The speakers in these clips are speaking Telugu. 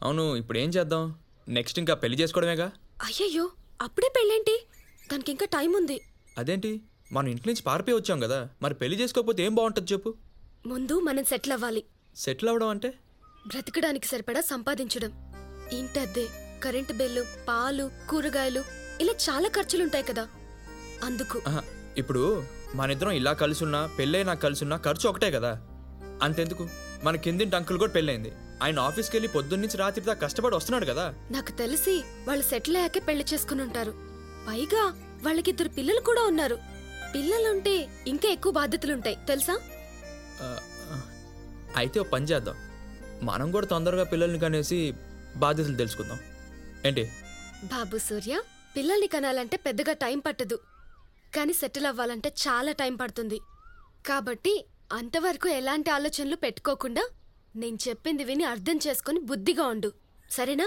అవును ఇప్పుడు ఏం చేద్దాం నెక్స్ట్ ఇంకా పెళ్లి చేసుకోవడమేగా అయ్యయ్యో అప్పుడే పెళ్ళేంటి దానికి ఇంకా టైం ఉంది అదేంటి మనం ఇంటి నుంచి పారిపోయి వచ్చాం కదా మరి పెళ్లి చేసుకోకపోతే ఏం బాగుంటుంది చెప్పు ముందు మనం సెటిల్ అవ్వాలి సెటిల్ అవ్వడం అంటే బ్రతకడానికి సరిపడా సంపాదించడం ఇంటద్దె కరెంటు బిల్లు పాలు కూరగాయలు ఇలా చాలా ఖర్చులుంటాయి కదా అందుకు ఆహా, ఇప్పుడు మన ఇద్దరం ఇలా కలిసున్నా పెళ్ళై నాకు కలిసున్నా ఖర్చు ఒకటే కదా అంతెందుకు మన కిందింటి అంకుల్ కూడా పెళ్ళైంది ఆయన ఆఫీస్కి వెళ్ళి పొద్దున్న నుంచి రాత్రి దాకా కష్టపడి వస్తున్నాడు కదా నాకు తెలిసి వాళ్ళు సెటిల్ అయ్యాకే పెళ్లి చేసుకుని ఉంటారు పైగా వాళ్ళకిద్దరు పిల్లలు కూడా ఉన్నారు పిల్లలుంటే ఇంకా ఎక్కువ బాధ్యతలుంటాయి తెలుసా ఆ, ఆ, అయితే ఓ పని చేద్దాం మనం కూడా తొందరగా పిల్లల్ని కనేసి బాధ్యతలు తెలుసుకుందాం ఏంటి బాబు సూర్య పిల్లల్ని కనాలంటే పెద్దగా టైం పట్టదు కానీ సెటిల్ అవ్వాలంటే చాలా టైం పడుతుంది కాబట్టి అంతవరకు ఎలాంటి ఆలోచనలు పెట్టుకోకుండా నేను చెప్పింది విని అర్థం చేసుకొని బుద్ధిగా ఉండు సరేనా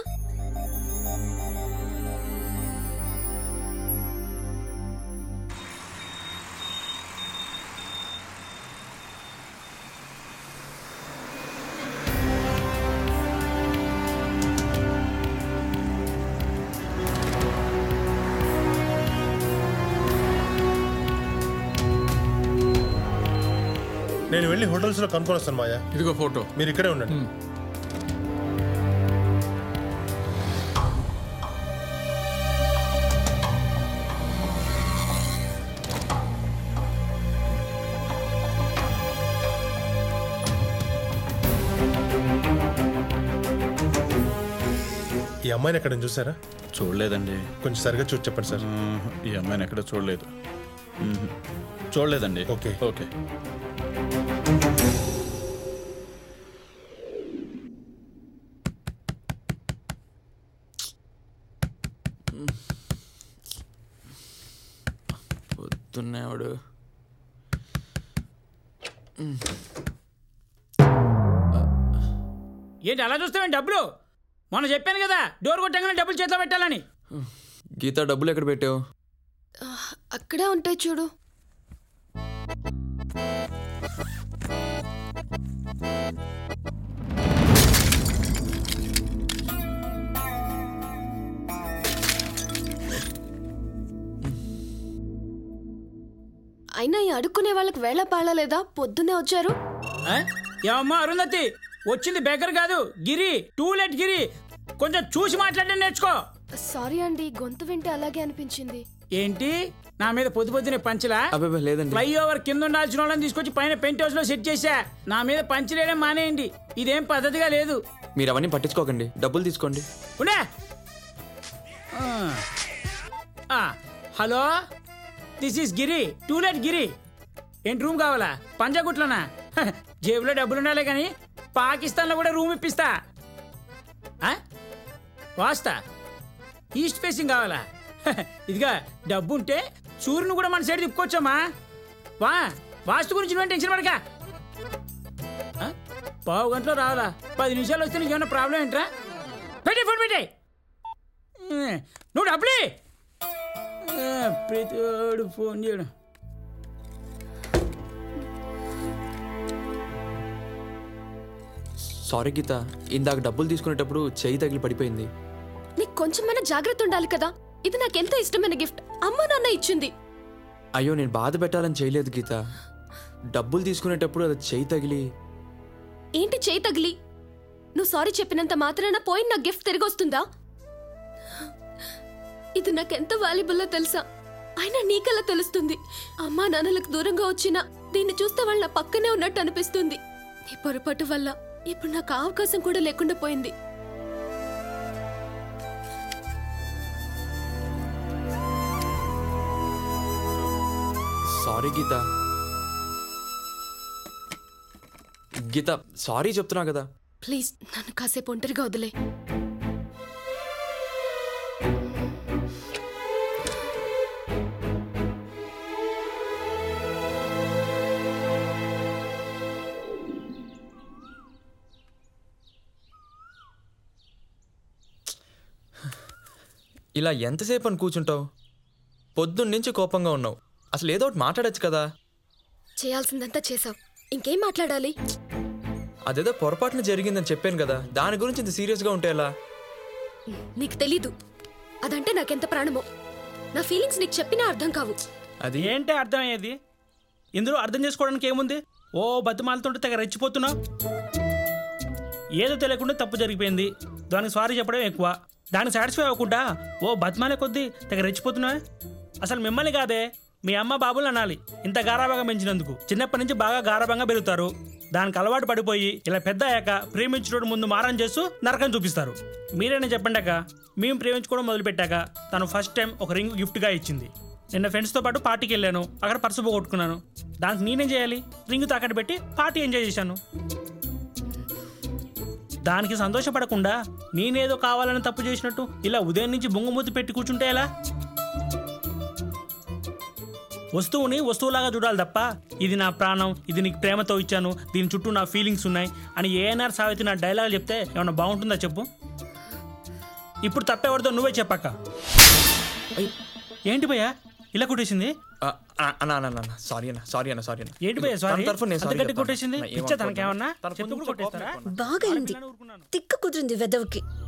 నేను వెళ్ళి హోటల్స్లో కనుక్కొని వస్తాను మాయా ఇదిగో ఫోటో మీరు ఇక్కడే ఉండండి ఈ అమ్మాయిని ఎక్కడ చూసారా చూడలేదండి కొంచెం సరిగా చూసి చెప్పండి సార్ మ్మ్. ఈ అమ్మాయిని ఎక్కడ చూడలేదు మ్మ్. చూడలేదండి ఓకే. ఓకే పొద్దున్నేవాడు ఏంటి అలా చూస్తావేంటి డబ్బులు మొన్న చెప్పాను కదా డోర్ కొట్టగానే డబ్బులు చేతిలో పెట్టాలని గీత డబ్బులు ఎక్కడ పెట్టావు ఆ, అక్కడే ఉంటాయి చూడు అయినా ఈ అడుక్కునే వాళ్ళకి వేళ పాడలేదా పొద్దున్నే వచ్చారు ఆ? ఏమమ్మా అరుంధతి వచ్చింది బెగ్గర కాదు గిరి టూలెట్ గిరి కొంచెం చూసి మాట్లాడడం నేర్చుకో సారీ అండి గొంతు వింటే అలాగే అనిపించింది ఏంటి నా మీద పొద్దు పొద్దునే పంచలా అబ్బాయి లేదండి ఫ్లైఓవర్ కింద ఉండాల్సిన వాళ్ళని తీసుకొచ్చి పైన పెంట్ హౌస్ లో సెట్ చేశా నా మీద పంచలేయడం మానేయండి ఇదేం పద్ధతిగా లేదు మీరు అవన్నీ పట్టించుకోకండి డబ్బులు తీసుకోండి ఉండే ఆ. ఆ, hello this is Giri to let Giri ఏంటి రూమ్ కావాలా పంజాగుట్లోనా హ, జేబులో డబ్బులు ఉండాలి కానీ పాకిస్తాన్లో కూడా రూమ్ ఇప్పిస్తా ఆ? వాస్తా ఈస్ట్ ఫేసింగ్ కావాలా హ, ఇదిగా డబ్బు ఉంటే సూర్యుని కూడా మన సైడ్ తిప్పుకోవచ్చమ్మా వా వాస్తు గురించి నువ్వేం టెన్షన్ పడక ఆ? పావు గంటలో రావాలా పది నిమిషాలు వస్తే నీకు ఏమైనా ప్రాబ్లం ఏంట్రా పెట్టే ఫోన్ పెట్టే నువ్వు డబ్బులే ప్రతివాడు ఫోన్ చేయడం సారీ గీత ఇందాక డబ్బులు తీసుకునేటప్పుడు చెయ్యి తగిలి పడిపోయింది నీకు కొంచెమైనా జాగ్రత్త ఉండాలి కదా ఇది నాకెంతో ఇష్టమైన గిఫ్ట్ అమ్మ నాన్న ఇచ్చింది అయ్యో నేను బాధ పెట్టాలని చేయలేదు గీత డబ్బులు తీసుకునేటప్పుడు అది చెయ్యి తగిలి ఏంటి చేయి తగిలి నువ్వు సారీ చెప్పినంత మాత్రాన పోయిన నా గిఫ్ట్ తిరిగి వస్తుందా ఇది నాకెంత వాల్యుబుల్లో తెలుసా అయినా నీకలా తెలుస్తుంది అమ్మా నాన్నలకు దూరంగా వచ్చినా దీన్ని చూస్తే వాళ్ళ నా పక్కనే ఉన్నట్టు అనిపిస్తుంది నీ పొరపాటు వల్ల ఇప్పుడు నాకు ఆ అవకాశం కూడా లేకుండా పోయింది సారీ గీత గీత సారీ చెప్తున్నా కదా ప్లీజ్ నన్ను కాసేపు ఒంటరిగా వదిలే ఇలా ఎంతసేపు అని కూర్చుంటావు పొద్దున్నుంచి కోపంగా ఉన్నావు అసలు ఏదో ఒకటి మాట్లాడొచ్చు కదా చేయాల్సిందంతా చేసావు ఇంకేం మాట్లాడాలి అదేదో పొరపాటున జరిగిందని చెప్పాను కదా దాని గురించి ఇంత సీరియస్గా ఉంటే ఎలా నీకు తెలీదు అదంటే నాకెంత ప్రాణమో నా ఫీలింగ్స్ నీకు చెప్పినా అర్థం కావు అది ఏంటి అర్థమయ్యేది ఇందులో అర్థం చేసుకోవడానికి ఏముంది ఓ బతిమాలతుంటే తెగ రెచ్చిపోతున్నావు ఏదో తెలియకుండా తప్పు జరిగిపోయింది దానికి సారీ చెప్పడం ఎక్కువ దానికి సాటిస్ఫై అవ్వకుండా ఓ బతిమాలే కొద్దీ తెగ రెచ్చిపోతున్నావే అసలు మిమ్మల్ని కాదే మీ అమ్మ బాబులు అనాలి ఇంత గారాబంగా పెంచినందుకు చిన్నప్పటి నుంచి బాగా గారాబంగా పెరుగుతారు దానికి అలవాటు పడిపోయి ఇలా పెద్ద అయ్యాక ప్రేమించడం ముందు మారం చేస్తూ నరకం చూపిస్తారు మీరైనా చెప్పండి అక్క మేము ప్రేమించుకోవడం మొదలుపెట్టాక తను ఫస్ట్ టైం ఒక రింగ్ గిఫ్ట్గా ఇచ్చింది నిన్న ఫ్రెండ్స్తో పాటు పార్టీకి వెళ్ళాను అక్కడ పర్సు పోగొట్టుకున్నాను దానికి నేనేం చేయాలి రింగ్ తాకట్టు పెట్టి పార్టీ ఎంజాయ్ చేశాను దానికి సంతోషపడకుండా నేనేదో కావాలని తప్పు చేసినట్టు ఇలా ఉదయం నుంచి బొంగుమూతి పెట్టి కూర్చుంటే ఎలా వస్తువుని వస్తువులాగా చూడాలి తప్ప ఇది నా ప్రాణం ఇది నీకు ప్రేమతో ఇచ్చాను దీని చుట్టూ నా ఫీలింగ్స్ ఉన్నాయి అని ఏఎన్ఆర్ సావిత్రి నా డైలాగ్ చెప్తే ఏమన్నా బాగుంటుందా చెప్పు ఇప్పుడు తప్పెవరితో నువ్వే చెప్పక్క ఏంటి భయ్యా ఇలా కొట్టేసింది ఆ, ఆ, అన్న అన్న అన్న సారీ అన్న సారీ అన్న సారీ అన్న ఏంటి భయ్యా సారీ తన తరఫున నేను అంత సారీ గట్టి చెప్తాను. కొట్టేసింది అన్న, పిచ్చా ఏమనుకోవద్దు. తనకేమన్నా తన చెప్పు కొంచెం కూడా కొట్టేస్తారా కోపం ఎక్కువ. బాగా అయింది తిక్క కుదిరింది వెదవుకి